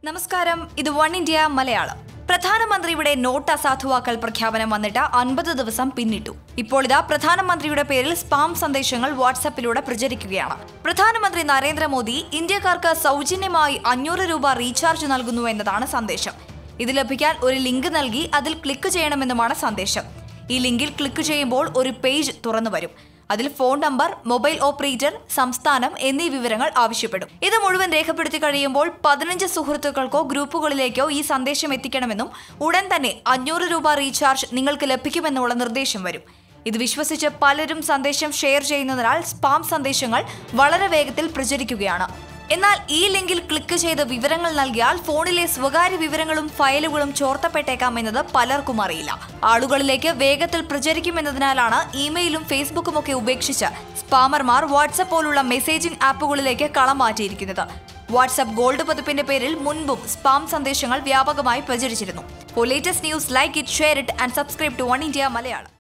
നമസ്കാരം ഇത് one India Malayalam പ്രധാനമന്ത്രിയുടെ നോട്ട് അസാധുവാക്കൽ പ്രഖ്യാപനം വന്നിട്ട് അൻപത് ദിവസം പിന്നിട്ടു ഇപ്പോൾ ഇതാ പ്രധാനമന്ത്രിയുടെ പേരിൽ സ്പാം സന്ദേശങ്ങൾ വാട്സാപ്പിലൂടെ പ്രചരിക്കുകയാണ് പ്രധാനമന്ത്രി നരേന്ദ്രമോദി ഇന്ത്യക്കാർക്ക് സൗജന്യമായി അഞ്ഞൂറ് രൂപ റീചാർജ് നൽകുന്നു എന്നതാണ് സന്ദേശം ഇത് ലഭിക്കാൻ ഒരു ലിങ്ക് നൽകി അതിൽ ക്ലിക്ക് ചെയ്യണമെന്നുമാണ് സന്ദേശം ഈ ലിങ്കിൽ ക്ലിക്ക് ചെയ്യുമ്പോൾ ഒരു പേജ് തുറന്നു വരും അതിൽ ഫോൺ നമ്പർ മൊബൈൽ ഓപ്പറേറ്റർ സംസ്ഥാനം എന്നീ വിവരങ്ങൾ ആവശ്യപ്പെടും ഇത് മുഴുവൻ രേഖപ്പെടുത്തി കഴിയുമ്പോൾ പതിനഞ്ച് സുഹൃത്തുക്കൾക്കോ ഗ്രൂപ്പുകളിലേക്കോ ഈ സന്ദേശം എത്തിക്കണമെന്നും ഉടൻ തന്നെ അഞ്ഞൂറ് രൂപ റീചാർജ് നിങ്ങൾക്ക് ലഭിക്കുമെന്നുള്ള നിർദ്ദേശം വരും ഇത് വിശ്വസിച്ച് പലരും സന്ദേശം ഷെയർ ചെയ്യുന്നതിനാൽ സ്പാം സന്ദേശങ്ങൾ വളരെ വേഗത്തിൽ പ്രചരിക്കുകയാണ് എന്നാൽ ഈ ലിങ്കിൽ ക്ലിക്ക് ചെയ്ത് വിവരങ്ങൾ നൽകിയാൽ ഫോണിലെ സ്വകാര്യ വിവരങ്ങളും ഫയലുകളും ചോർത്തപ്പെട്ടേക്കാം എന്നത് പലർക്കും അറിയില്ല ആളുകളിലേക്ക് വേഗത്തിൽ പ്രചരിക്കുമെന്നതിനാലാണ് ഇമെയിലും ഫേസ്ബുക്കും ഒക്കെ ഉപേക്ഷിച്ച് സ്പാമർമാർ വാട്സപ്പ് പോലുള്ള മെസ്സേജിംഗ് ആപ്പുകളിലേക്ക് കളം മാറ്റിയിരിക്കുന്നത് വാട്സപ്പ് ഗോൾഡ് പതിപ്പിന്റെ പേരിൽ മുൻപും സ്പാം സന്ദേശങ്ങൾ വ്യാപകമായി പ്രചരിച്ചിരുന്നു for latest news like it share it and subscribe to one India Malayalam